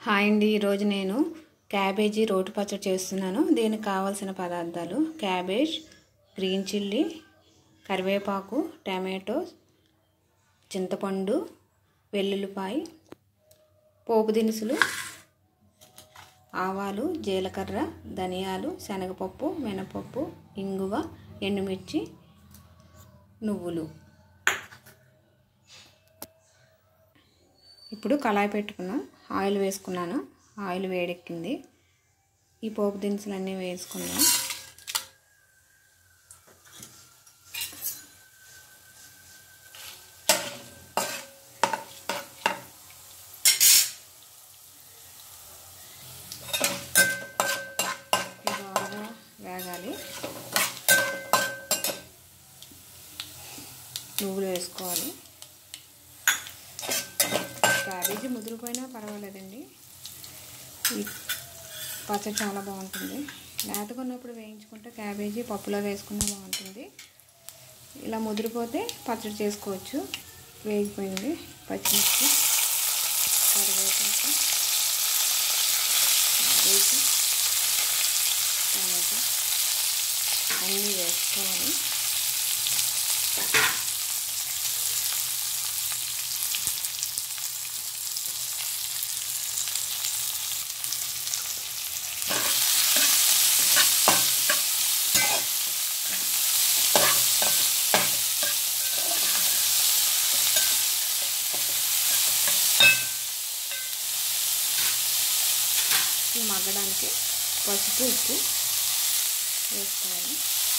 hi అండి ఈరోజు నేను క్యాబేజీ రోటి పచ్చడి చేస్తున్నాను దీనికి కావాల్సిన పదార్థాలు క్యాబేజ్ గ్రీన్ చిల్లీ కరివేపాకు టమాటో చింతపండు వెల్లుల్లిపాయ పోపు దినుసులు ఆవాలు జీలకర్ర ధనియాలు శనగపప్పు మినపప్పు ఇంగువ ఎండుమిర్చి నువ్వులు ఇప్పుడు కళాయి పెట్టుకున్నాం ఆయిల్ వేసుకున్నాను ఆయిల్ వేడెక్కింది ఈ పోపు దినుసులన్నీ వేసుకుందాం బాగా వేగాలి నువ్వులు వేసుకోవాలి క్యాబేజీ ముదిరిపోయినా పర్వాలేదండి ఈ పచ్చడి చాలా బాగుంటుంది లేతగా ఉన్నప్పుడు వేయించుకుంటే క్యాబేజీ పప్పులో వేసుకున్నా బాగుంటుంది ఇలా ముదిరిపోతే పచ్చడి చేసుకోవచ్చు వేగిపోయింది పచ్చిమిర్చి కరివేపాకు క్యాబేజీ టమాటో అన్నీ వేసుకోవాలి ఇవి మగ్గడానికి పసుపు ఉప్పు వేసుకోవాలి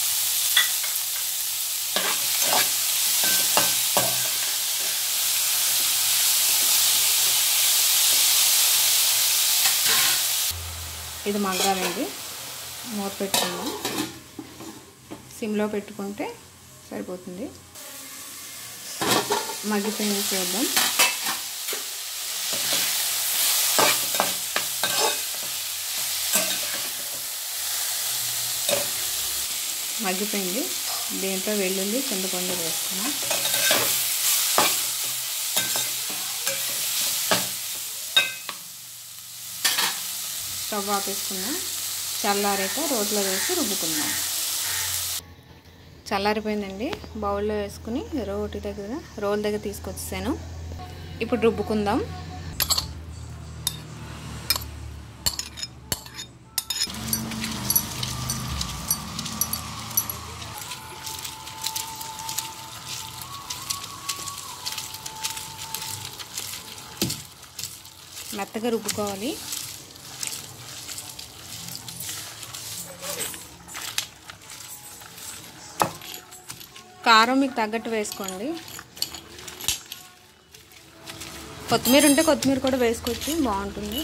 ఇది మగ్గాలండి మూత పెట్టుకుందాం సిమ్లో పెట్టుకుంటే సరిపోతుంది మగ్గిపోయింది చూద్దాం మగ్గిపోయింది దీంట్లో వెల్లుల్లి చింతపండు వేసుకున్నాం స్టవ్ ఆపేసుకున్నాం చల్లారాక రోట్లో వేసి రుబ్బుకుందాం చల్లారిపోయిందండి బౌల్లో వేసుకుని రోటి దగ్గర రోల్ దగ్గర తీసుకొచ్చేసాను ఇప్పుడు రుబ్బుకుందాం మెత్తగా రుబ్బుకోవాలి కారం మీకు తగ్గట్టు వేసుకోండి కొత్తిమీర ఉంటే కొత్తిమీర కూడా వేసుకోవచ్చు బాగుంటుంది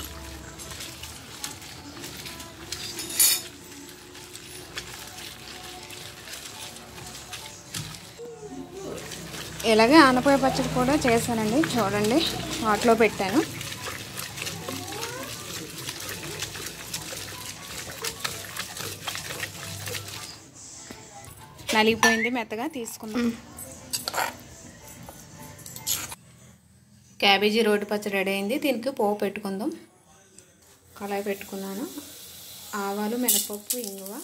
ఇలాగే ఆనపకాయ పచ్చడి కూడా చేశానండి చూడండి వాటిలో పెట్టాను నలిగిపోయింది మెత్తగా తీసుకుందాం క్యాబేజీ రోటి పచ్చడి రెడీ అయింది దీనికి పోపు పెట్టుకుందాం కళాయి పెట్టుకున్నాను ఆవాలు మినపప్పు ఇంగువ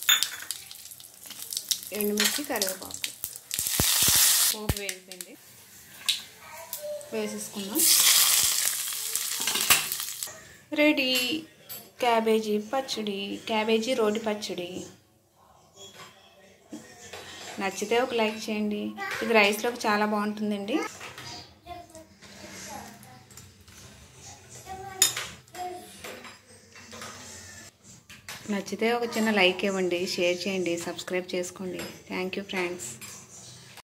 ఎండుమిర్చి కరివేపాకు పోపు వేసింది వేసేసుకుందాం రెడీ క్యాబేజీ పచ్చడి క్యాబేజీ రోటి పచ్చడి నచ్చితే ఒక లైక్ చేయండి ఇది రైస్లోకి చాలా బాగుంటుందండి నచ్చితే ఒక చిన్న లైక్ ఇవ్వండి షేర్ చేయండి సబ్స్క్రైబ్ చేసుకోండి థ్యాంక్ యూ ఫ్రెండ్స్